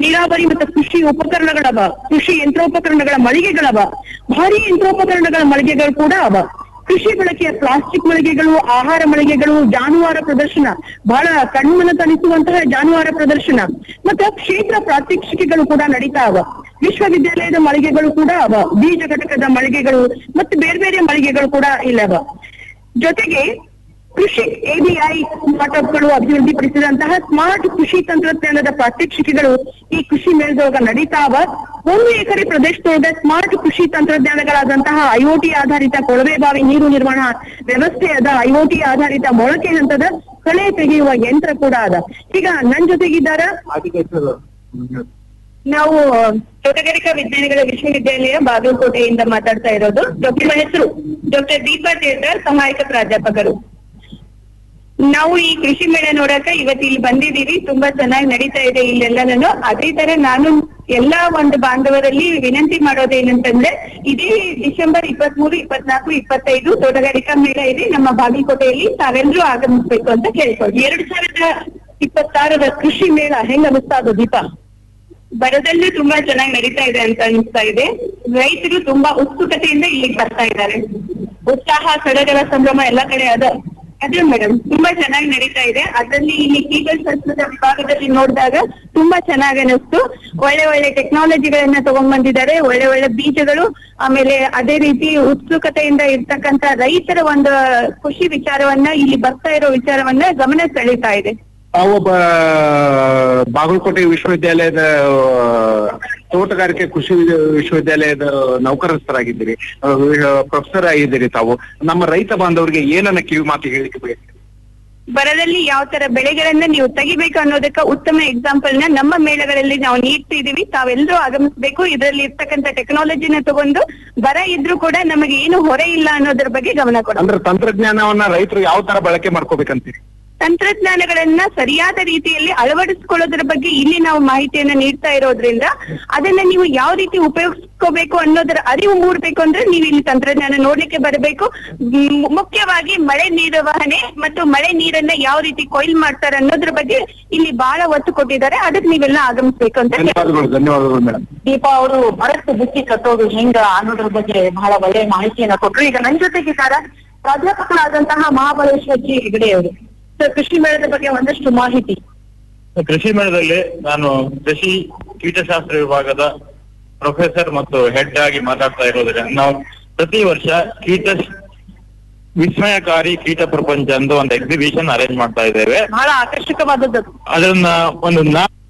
ನೀರಾವರಿ ಮತ್ತು ಕೃಷಿ ಉಪಕರಣಗಳವ ಕೃಷಿ ಯಂತ್ರೋಪಕರಣಗಳ ಮಳಿಗೆಗಳವ ಭಾರಿ ಯಂತ್ರೋಪಕರಣಗಳ ಮಳಿಗೆಗಳು ಕೂಡ ಅವ ಕೃಷಿ ಬಳಕೆಯ ಪ್ಲಾಸ್ಟಿಕ್ ಮಳಿಗೆಗಳು ಆಹಾರ ಮಳಿಗೆಗಳು ಜಾನುವಾರು ಪ್ರದರ್ಶನ ಬಹಳ ಕಣ್ಮನ ತಣಿಸುವಂತಹ ಜಾನುವಾರು ಪ್ರದರ್ಶನ ಮತ್ತೆ ಕ್ಷೇತ್ರ ಪ್ರಾತ್ಯಕ್ಷಿಕೆಗಳು ಕೂಡ ನಡೀತಾ ಅವ ವಿಶ್ವವಿದ್ಯಾಲಯದ ಮಳಿಗೆಗಳು ಕೂಡ ಅವ ಬೀಜ ಘಟಕದ ಮಳಿಗೆಗಳು ಮತ್ತೆ ಬೇರೆ ಬೇರೆ ಮಳಿಗೆಗಳು ಕೂಡ ಇಲ್ಲವ ಜೊತೆಗೆ ಕೃಷಿ ಎಬಿಐ ಸ್ಟಾರ್ಟ್ಅಪ್ಗಳು ಅಭಿವೃದ್ಧಿಪಡಿಸಿದಂತಹ ಸ್ಮಾರ್ಟ್ ಕೃಷಿ ತಂತ್ರಜ್ಞಾನದ ಪ್ರಾತ್ಯಕ್ಷಿಕೆಗಳು ಈ ಕೃಷಿ ಮೇಳದೊಳಗ ನಡೀತಾವ ಒಂದು ಎಕರೆ ಪ್ರದೇಶದೊಳಗ ಸ್ಮಾರ್ಟ್ ಕೃಷಿ ತಂತ್ರಜ್ಞಾನಗಳಾದಂತಹ ಐಒಟಿ ಆಧಾರಿತ ಕೊಳವೆ ಬಾವಿ ನೀರು ನಿರ್ವಹಣಾ ವ್ಯವಸ್ಥೆ ಅದ ಐಒಟಿ ಆಧಾರಿತ ಮೊಳಕೆ ಹಂತದ ಕಳೆ ತೆಗೆಯುವ ಯಂತ್ರ ಕೂಡ ಅದ ಈಗ ನನ್ ಜೊತೆಗಿದ್ದಾರ ನಾವು ತೋಟಗಾರಿಕಾ ವಿಜ್ಞಾನಗಳ ವಿಶ್ವವಿದ್ಯಾಲಯ ಬಾಗಲಕೋಟೆಯಿಂದ ಮಾತಾಡ್ತಾ ಇರೋದು ಡಾಕ್ಟರ್ ನಿಮ್ಮ ಹೆಸರು ಡಾಕ್ಟರ್ ದೀಪಾ ತೇಜರ್ ಸಹಾಯಕ ಪ್ರಾಧ್ಯಾಪಕರು ನಾವು ಈ ಕೃಷಿ ಮೇಳ ನೋಡಕ ಇವತ್ತು ಇಲ್ಲಿ ಬಂದಿದ್ದೀವಿ ತುಂಬಾ ಚೆನ್ನಾಗಿ ನಡೀತಾ ಇದೆ ಇಲ್ಲೆಲ್ಲನೂ ಅದೇ ತರ ನಾನು ಎಲ್ಲಾ ಒಂದು ಬಾಂಧವರಲ್ಲಿ ವಿನಂತಿ ಮಾಡೋದೇನಂತಂದ್ರೆ ಇದೇ ಡಿಸೆಂಬರ್ ಇಪ್ಪತ್ಮೂರು ಇಪ್ಪತ್ನಾಲ್ಕು ಇಪ್ಪತ್ತೈದು ತೋಟಗಾರಿಕಾ ಮೇಳ ಇದೆ ನಮ್ಮ ಬಾಗಲಕೋಟೆಯಲ್ಲಿ ತಾವೆಲ್ಲರೂ ಆಗಮಿಸ್ಬೇಕು ಅಂತ ಕೇಳ್ಕೊಳ್ತೀವಿ ಎರಡ್ ಸಾವಿರದ ಇಪ್ಪತ್ತಾರರ ಕೃಷಿ ಮೇಳ ಹೆಂಗ್ ಅನಿಸ್ತಾ ಅದು ದೀಪಾ ಬರದಲ್ಲೂ ತುಂಬಾ ಚೆನ್ನಾಗಿ ನಡೀತಾ ಇದೆ ಅಂತ ಅನಿಸ್ತಾ ಇದೆ ರೈತರು ತುಂಬಾ ಉತ್ಸುಕತೆಯಿಂದ ಇಲ್ಲಿಗೆ ಬರ್ತಾ ಇದ್ದಾರೆ ಉತ್ಸಾಹ ಸಡಗರ ಸಂಭ್ರಮ ಎಲ್ಲಾ ಕಡೆ ಅದ ಅದೇ ಮೇಡಮ್ ತುಂಬಾ ಚೆನ್ನಾಗಿ ನಡೀತಾ ಇದೆ ಅದರಲ್ಲಿ ಇಲ್ಲಿ ಕೀಟಶಾಸ್ತ್ರದ ವಿಭಾಗದಲ್ಲಿ ನೋಡಿದಾಗ ತುಂಬಾ ಚೆನ್ನಾಗಿ ಅನಿಸ್ತು ಒಳ್ಳೆ ಒಳ್ಳೆ ಟೆಕ್ನಾಲಜಿಗಳನ್ನ ತಗೊಂಡ್ ಬಂದಿದ್ದಾರೆ ಒಳ್ಳೆ ಒಳ್ಳೆ ಬೀಜಗಳು ಆಮೇಲೆ ಅದೇ ರೀತಿ ಉತ್ಸುಕತೆಯಿಂದ ಇರ್ತಕ್ಕಂತ ರೈತರ ಒಂದು ಖುಷಿ ವಿಚಾರವನ್ನ ಇಲ್ಲಿ ಬರ್ತಾ ಇರೋ ವಿಚಾರವನ್ನ ಗಮನ ಸೆಳೀತಾ ಇದೆ ತಾವೊಬ್ಬ ಬಾಗಲಕೋಟೆ ವಿಶ್ವವಿದ್ಯಾಲಯದ ಆ, ತೋಟಗಾರಿಕೆ ಕೃಷಿ ವಿದ್ಯ- ವಿಶ್ವವಿದ್ಯಾಲಯದ ನೌಕರಸ್ಥರಾಗಿದ್ದೀರಿ ಪ್ರೊಫೆಸರ್ ಆಗಿದ್ದೀರಿ ತಾವು ನಮ್ಮ ರೈತ ಬಾಂಧವರಿಗೆ ಏನನ್ನ ಕಿವಿ ಮಾತು ಹೇಳಿಕೆ ಬಯಸ್ತೀರಿ ಬರದಲ್ಲಿ ಯಾವ ತರ ಬೆಳೆಗಳನ್ನ ನೀವು ತೆಗಿಬೇಕು ಅನ್ನೋದಕ್ಕ ಉತ್ತಮ ಎಕ್ಸಾಂಪಲ್ ನ ನಮ್ಮ ಮೇಳಗಳಲ್ಲಿ ನಾವು ನೀಡ್ತಿದೀವಿ ತಾವೆಲ್ಲರೂ ಆಗಮಿಸ್ಬೇಕು ಇದರಲ್ಲಿ ಇರ್ತಕ್ಕಂಥ ಟೆಕ್ನಾಲಜಿನ ತಗೊಂಡು ಬರ ಇದ್ರೂ ಕೂಡ ನಮಗೆ ಏನು ಹೊರೆ ಇಲ್ಲ ಅನ್ನೋದ್ರ ಬಗ್ಗೆ ಗಮನ ಕೊಡ ಅಂದ್ರೆ ತಂತ್ರಜ್ಞಾನವನ್ನ ರೈತರು ಯಾವ ತರ ಬಳಕೆ ಮಾಡ್ಕೋಬೇಕಂತೀರಿ ತಂತ್ರಜ್ಞಾನಗಳನ್ನ ಸರಿಯಾದ ರೀತಿಯಲ್ಲಿ ಅಳವಡಿಸಿಕೊಳ್ಳೋದ್ರ ಬಗ್ಗೆ ಇಲ್ಲಿ ನಾವು ಮಾಹಿತಿಯನ್ನ ನೀಡ್ತಾ ಇರೋದ್ರಿಂದ ಅದನ್ನ ನೀವು ಯಾವ ರೀತಿ ಉಪಯೋಗಿಸ್ಕೋಬೇಕು ಅನ್ನೋದರ ಅರಿವು ಮೂಡ್ಬೇಕು ಅಂದ್ರೆ ನೀವು ಇಲ್ಲಿ ತಂತ್ರಜ್ಞಾನ ನೋಡ್ಲಿಕ್ಕೆ ಬರಬೇಕು ಮ್, ಮುಖ್ಯವಾಗಿ ಮಳೆ ನಿರ್ವಹಣೆ ಮತ್ತು ಮಳೆ ನೀರನ್ನ ಯಾವ ರೀತಿ ಕೊಯ್ಲ್ ಮಾಡ್ತಾರೆ ಅನ್ನೋದ್ರ ಬಗ್ಗೆ ಇಲ್ಲಿ ಬಹಳ ಒತ್ತು ಕೊಟ್ಟಿದ್ದಾರೆ ಅದಕ್ಕೆ ನೀವೆಲ್ಲ ಆಗಮಿಸ್ಬೇಕು ಅಂತ ಕೇಳ್ತೀನಿ. ಧನ್ಯವಾದಗಳು ಧನ್ಯವಾದಗಳು ಮೇಡಮ್ ದೀಪಾ ಅವರು ಮರಕ್ಕೆ ಬುಕ್ಕಿ ಕಟ್ಟೋದು ಹೆಂಗ ಅನ್ನೋದ್ರ ಬಗ್ಗೆ ಬಹಳ ಒಳ್ಳೆ ಮಾಹಿತಿಯನ್ನ ಕೊಟ್ರು ಈಗ ನನ್ ಜೊತೆಗಿದ್ದಾರೆ ಪ್ರಾಧ್ಯಾಪಕರಾದಂತಹ ಮಹಾಬಲೇಶ್ವರ್ ಜಿ ಹೆಗಡೆ ಅವರು ಸರ್ ಕೃಷಿ ಮೇಳದ ಬಗ್ಗೆ ಒಂದಷ್ಟು ಮಾಹಿತಿ ಕೃಷಿ ಮೇಳದಲ್ಲಿ ನಾನು ಕೃಷಿ ಕೀಟಶಾಸ್ತ್ರ ವಿಭಾಗದ ಪ್ರೊಫೆಸರ್ ಮತ್ತು ಹೆಡ್ ಆಗಿ ಮಾತಾಡ್ತಾ ಇರೋದ್ರಿಂದ ನಾವು ಪ್ರತಿ ವರ್ಷ ಕೀಟ ವಿಸ್ಮಯಕಾರಿ ಕೀಟ ಪ್ರಪಂಚ ಅಂತ ಒಂದು ಎಕ್ಸಿಬಿಷನ್ ಅರೇಂಜ್ ಮಾಡ್ತಾ ಇದ್ದೇವೆ ಬಹಳ ಆಕರ್ಷಕವಾದದ್ದು ಅದನ್ನ ಒಂದು ನಾ